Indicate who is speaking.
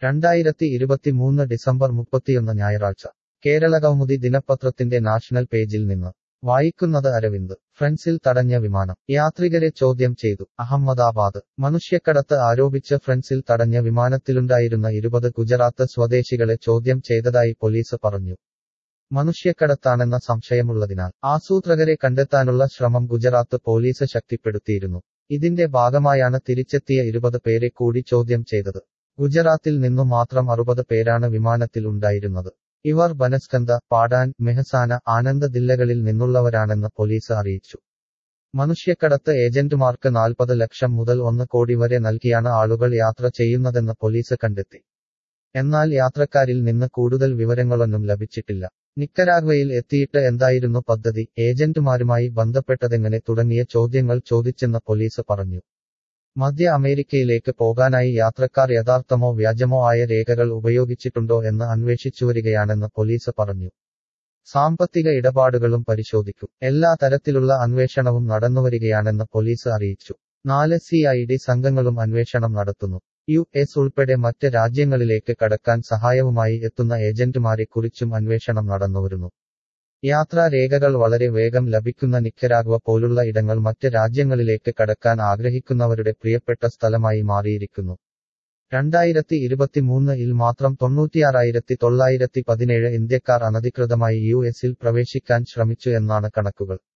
Speaker 1: രണ്ടായിരത്തി ഇരുപത്തിമൂന്ന് ഡിസംബർ മുപ്പത്തിയൊന്ന് ഞായറാഴ്ച കേരള കൗമുദി ദിനപത്രത്തിന്റെ നാഷണൽ പേജിൽ നിന്ന് വായിക്കുന്നത് അരവിന്ദ് ഫ്രൻസിൽ തടഞ്ഞ വിമാനം യാത്രികരെ ചോദ്യം ചെയ്തു അഹമ്മദാബാദ് മനുഷ്യക്കടത്ത് ആരോപിച്ച് ഫ്രൻസിൽ തടഞ്ഞ വിമാനത്തിലുണ്ടായിരുന്ന ഇരുപത് ഗുജറാത്ത് സ്വദേശികളെ ചോദ്യം ചെയ്തതായി പോലീസ് പറഞ്ഞു മനുഷ്യക്കടത്താണെന്ന സംശയമുള്ളതിനാൽ ആസൂത്രകരെ കണ്ടെത്താനുള്ള ശ്രമം ഗുജറാത്ത് പോലീസ് ശക്തിപ്പെടുത്തിയിരുന്നു ഇതിന്റെ ഭാഗമായാണ് തിരിച്ചെത്തിയ ഇരുപത് പേരെ കൂടി ചോദ്യം ചെയ്തത് ഗുജറാത്തിൽ നിന്നു മാത്രം അറുപത് പേരാണ് വിമാനത്തിൽ ഉണ്ടായിരുന്നത് ഇവർ ബനസ്കന്ദ പാടാൻ മെഹസാന ആനന്ദ് ജില്ലകളിൽ നിന്നുള്ളവരാണെന്ന് പോലീസ് അറിയിച്ചു മനുഷ്യക്കടത്ത് ഏജന്റുമാർക്ക് നാൽപ്പത് ലക്ഷം മുതൽ ഒന്ന് കോടി വരെ നൽകിയാണ് ആളുകൾ യാത്ര ചെയ്യുന്നതെന്ന് പോലീസ് കണ്ടെത്തി എന്നാൽ യാത്രക്കാരിൽ നിന്ന് കൂടുതൽ വിവരങ്ങളൊന്നും ലഭിച്ചിട്ടില്ല നിക്കരാഗ്വയിൽ എത്തിയിട്ട് എന്തായിരുന്നു പദ്ധതി ഏജന്റുമാരുമായി ബന്ധപ്പെട്ടതെങ്ങനെ തുടങ്ങിയ ചോദ്യങ്ങൾ ചോദിച്ചെന്ന് പോലീസ് പറഞ്ഞു മധ്യ അമേരിക്കയിലേക്ക് പോകാനായി യാത്രക്കാർ യഥാർത്ഥമോ വ്യാജമോ ആയ രേഖകൾ ഉപയോഗിച്ചിട്ടുണ്ടോ എന്ന് അന്വേഷിച്ചുവരികയാണെന്ന് പോലീസ് പറഞ്ഞു സാമ്പത്തിക ഇടപാടുകളും പരിശോധിക്കും എല്ലാ തരത്തിലുള്ള അന്വേഷണവും നടന്നുവരികയാണെന്ന് പോലീസ് അറിയിച്ചു നാല് സി ഐ ഡി സംഘങ്ങളും അന്വേഷണം നടത്തുന്നു യു എസ് ഉൾപ്പെടെ മറ്റ് രാജ്യങ്ങളിലേക്ക് കടക്കാൻ സഹായവുമായി എത്തുന്ന ഏജന്റുമാരെക്കുറിച്ചും അന്വേഷണം നടന്നുവരുന്നു യാത്രാ രേഖകൾ വളരെ വേഗം ലഭിക്കുന്ന നിക്കരാഗ്വ പോലുള്ള ഇടങ്ങൾ മറ്റ് രാജ്യങ്ങളിലേക്ക് കടക്കാൻ ആഗ്രഹിക്കുന്നവരുടെ പ്രിയപ്പെട്ട സ്ഥലമായി മാറിയിരിക്കുന്നു രണ്ടായിരത്തി ഇരുപത്തിമൂന്നിൽ മാത്രം തൊണ്ണൂറ്റിയാറായിരത്തി തൊള്ളായിരത്തി പതിനേഴ് ഇന്ത്യക്കാർ അനധികൃതമായി യു എസിൽ പ്രവേശിക്കാൻ ശ്രമിച്ചു എന്നാണ് കണക്കുകൾ